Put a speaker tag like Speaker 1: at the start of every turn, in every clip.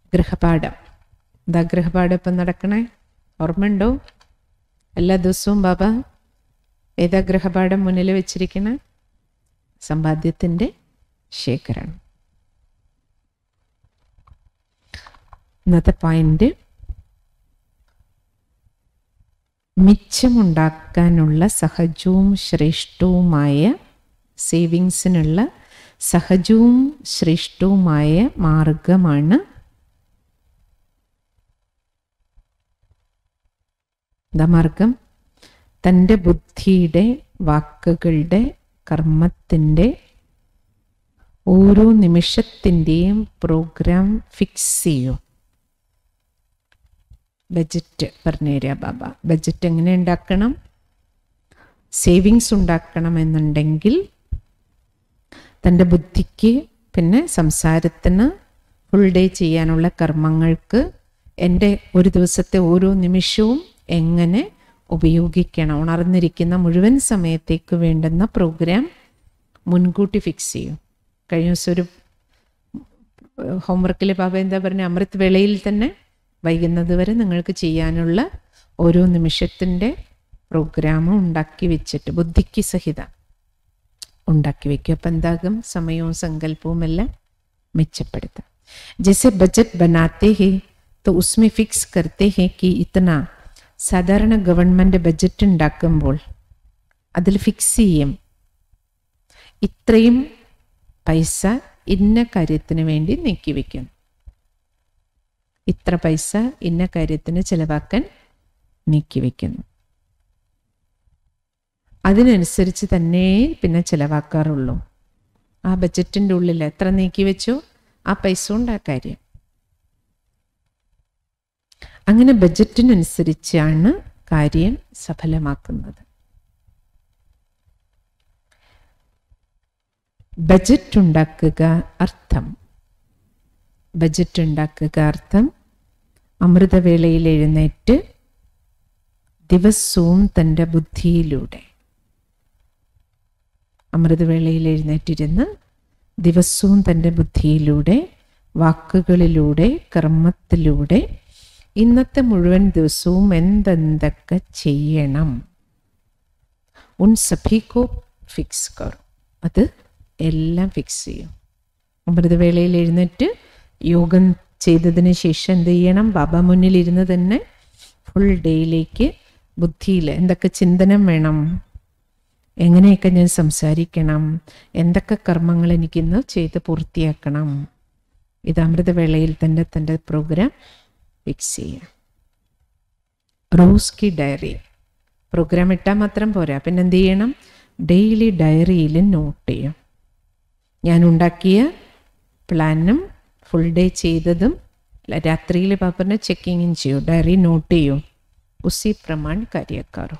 Speaker 1: ഗൃഹപാഠം എന്താ ഗൃഹപാഠം ഇപ്പം നടക്കണേ ഓർമ്മയുണ്ടോ എല്ലാ ദിവസവും ബാബ ഏതാ ഗൃഹപാഠം മുന്നിൽ വെച്ചിരിക്കണ സമ്പാദ്യത്തിൻ്റെ ശേഖരണം ഇന്നത്തെ പോയിന്റ് മിച്ചമുണ്ടാക്കാനുള്ള സഹജവും ശ്രേഷ്ഠവുമായ സേവിങ്സിനുള്ള സഹജവും ശ്രേഷ്ഠവുമായ മാർഗമാണ് എന്താ മാർഗം തൻ്റെ ബുദ്ധിയുടെ വാക്കുകളുടെ കർമ്മത്തിൻ്റെ ഓരോ നിമിഷത്തിൻ്റെയും പ്രോഗ്രാം ഫിക്സ് ചെയ്യും ബജറ്റ് പറഞ്ഞുതരാ ബാബ ബജറ്റ് എങ്ങനെ ഉണ്ടാക്കണം സേവിങ്സ് ഉണ്ടാക്കണമെന്നുണ്ടെങ്കിൽ തൻ്റെ ബുദ്ധിക്ക് പിന്നെ സംസാരത്തിന് ഫുൾ ഡേ ചെയ്യാനുള്ള കർമ്മങ്ങൾക്ക് എൻ്റെ ഒരു ദിവസത്തെ ഓരോ നിമിഷവും എങ്ങനെ ഉപയോഗിക്കണം ഉണർന്നിരിക്കുന്ന മുഴുവൻ സമയത്തേക്ക് വേണ്ടുന്ന പ്രോഗ്രാം മുൻകൂട്ടി ഫിക്സ് ചെയ്യും കഴിഞ്ഞ ദിവസം ഒരു ഹോംവർക്കിൽ ബാബ എന്താ പറഞ്ഞ അമൃത് വേളയിൽ തന്നെ വൈകുന്നത് വരെ നിങ്ങൾക്ക് ചെയ്യാനുള്ള ഓരോ നിമിഷത്തിൻ്റെ പ്രോഗ്രാമും ഉണ്ടാക്കി വെച്ചിട്ട് ബുദ്ധിക്ക് സഹിതം ഉണ്ടാക്കി വെക്കും അപ്പം എന്താകും സമയവും സങ്കല്പവും എല്ലാം മെച്ചപ്പെടുത്താം जैसे बजट बनाते हैं तो उसमें फिक्स करते हैं कि इतना സാധാരണ ഗവൺമെൻറ് ബജറ്റ് ഉണ്ടാക്കുമ്പോൾ അതിൽ ഫിക്സ് ചെയ്യും ഇത്രയും പൈസ ഇന്ന കാര്യത്തിന് വേണ്ടി നീക്കി വയ്ക്കും ഇത്ര പൈസ ഇന്ന കാര്യത്തിന് ചിലവാക്കാൻ നീക്കി വയ്ക്കുന്നു അതിനനുസരിച്ച് തന്നെ പിന്നെ ചിലവാക്കാറുള്ളൂ ആ ബജറ്റിൻ്റെ ഉള്ളിൽ എത്ര നീക്കി വെച്ചോ ആ പൈസ കൊണ്ട് ആ കാര്യം അങ്ങനെ ബജറ്റിനനുസരിച്ചാണ് കാര്യം സഫലമാക്കുന്നത് ബജറ്റ് ഉണ്ടാക്കുക അർത്ഥം ബജറ്റ് ഉണ്ടാക്കുക അർത്ഥം അമൃതവേളയിൽ എഴുന്നേറ്റ് ദിവസവും തൻ്റെ ബുദ്ധിയിലൂടെ അമൃതവേളയിൽ എഴുന്നേറ്റിരുന്ന് ദിവസവും തൻ്റെ ബുദ്ധിയിലൂടെ വാക്കുകളിലൂടെ കർമ്മത്തിലൂടെ ഇന്നത്തെ മുഴുവൻ ദിവസവും എന്തെന്തൊക്കെ ചെയ്യണം ഉൻ സഭിക്കോ ഫിക്സ് കറും അത് എല്ലാം ഫിക്സ് ചെയ്യും അമൃതവേളയിൽ എഴുന്നേറ്റ് യോഗം ചെയ്തതിന് ശേഷം എന്ത് ചെയ്യണം ബാബ മുന്നിലിരുന്ന് തന്നെ ഫുൾ ഡേയിലേക്ക് ബുദ്ധിയിൽ എന്തൊക്കെ ചിന്തനം വേണം എങ്ങനെയൊക്കെ ഞാൻ സംസാരിക്കണം എന്തൊക്കെ കർമ്മങ്ങൾ എനിക്കിന്ന് ചെയ്ത് പൂർത്തിയാക്കണം ഇത് അമൃതവേളയിൽ തന്നെ തൻ്റെ പ്രോഗ്രാം ഫിക്സ് ചെയ്യാം റോസ് കി ഡയറി പ്രോഗ്രാം ഇട്ടാൽ മാത്രം പോരാ പിന്നെ എന്ത് ചെയ്യണം ഡെയിലി ഡയറിയിൽ നോട്ട് ചെയ്യും ഞാൻ ഉണ്ടാക്കിയ പ്ലാനും ഫുൾ ഡേ ചെയ്തതും രാത്രിയിൽ പാപ്പറിനെ ചെക്കിങ്ങും ചെയ്യും ഡയറി നോട്ട് ചെയ്യും ഉസി പ്രമാൺ കാര്യക്കാറോ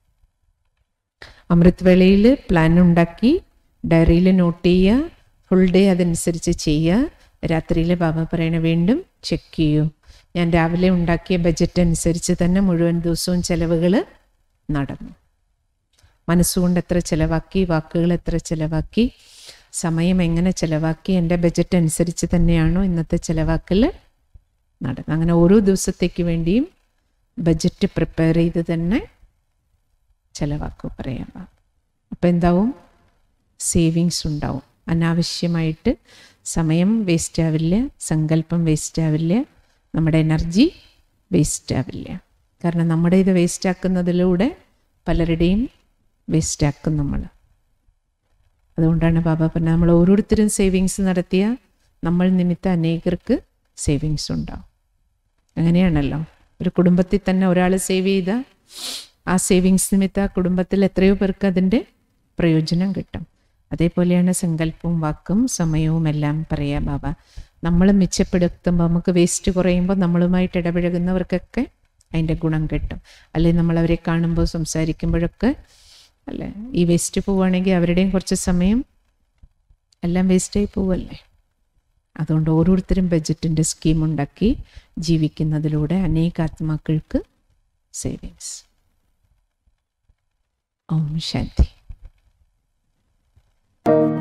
Speaker 1: അമൃത് വേളയിൽ പ്ലാൻ ഉണ്ടാക്കി ഡയറിയിൽ നോട്ട് ചെയ്യുക ഫുൾ ഡേ അതനുസരിച്ച് ചെയ്യുക രാത്രിയിൽ ബാബ പറയണ വീണ്ടും ചെക്ക് ചെയ്യൂ ഞാൻ രാവിലെ ഉണ്ടാക്കിയ ബജറ്റ് അനുസരിച്ച് തന്നെ മുഴുവൻ ദിവസവും ചിലവുകൾ നടന്നു മനസ്സുകൊണ്ട് എത്ര ചിലവാക്കി വാക്കുകൾ എത്ര ചിലവാക്കി സമയം എങ്ങനെ ചിലവാക്കി എൻ്റെ ബജറ്റ് അനുസരിച്ച് തന്നെയാണോ ഇന്നത്തെ ചിലവാക്കൽ നടന്നത് അങ്ങനെ ഓരോ ദിവസത്തേക്ക് വേണ്ടിയും ബജറ്റ് പ്രിപ്പയർ ചെയ്ത് തന്നെ ചിലവാക്കും പറയാം അപ്പം എന്താവും സേവിങ്സ് ഉണ്ടാവും അനാവശ്യമായിട്ട് സമയം വേസ്റ്റ് ആവില്ല സങ്കല്പം വേസ്റ്റ് ആവില്ല നമ്മുടെ എനർജി വേസ്റ്റ് ആവില്ല കാരണം നമ്മുടെ ഇത് വേസ്റ്റ് ആക്കുന്നതിലൂടെ പലരുടെയും വേസ്റ്റ് ആക്കും നമ്മൾ അതുകൊണ്ടാണ് ബാബ പറഞ്ഞത് നമ്മൾ ഓരോരുത്തരും സേവിങ്സ് നടത്തിയ നമ്മൾ നിമിത്തം അനേകർക്ക് സേവിങ്സ് ഉണ്ടാവും അങ്ങനെയാണല്ലോ ഒരു കുടുംബത്തിൽ തന്നെ ഒരാൾ സേവ് ചെയ്ത ആ സേവിങ്സ് നിമിത്തം ആ കുടുംബത്തിൽ എത്രയോ പേർക്ക് അതിൻ്റെ പ്രയോജനം കിട്ടും അതേപോലെയാണ് സങ്കല്പവും വാക്കും സമയവും എല്ലാം പറയാ ബാബ നമ്മൾ മിച്ചപ്പെടുത്തുമ്പോൾ നമുക്ക് വേസ്റ്റ് കുറയുമ്പോൾ നമ്മളുമായിട്ട് ഇടപഴകുന്നവർക്കൊക്കെ അതിൻ്റെ ഗുണം കിട്ടും അല്ലെങ്കിൽ നമ്മൾ അവരെ കാണുമ്പോൾ സംസാരിക്കുമ്പോഴൊക്കെ അല്ലേ ഈ വേസ്റ്റ് പോവുകയാണെങ്കിൽ അവരുടെയും കുറച്ച് സമയം എല്ലാം വേസ്റ്റായി പോവല്ലേ അതുകൊണ്ട് ഓരോരുത്തരും ബജറ്റിൻ്റെ സ്കീം ഉണ്ടാക്കി ജീവിക്കുന്നതിലൂടെ അനേക ആത്മാക്കൾക്ക് സേവിങ്സ് ഓം ശാന്തി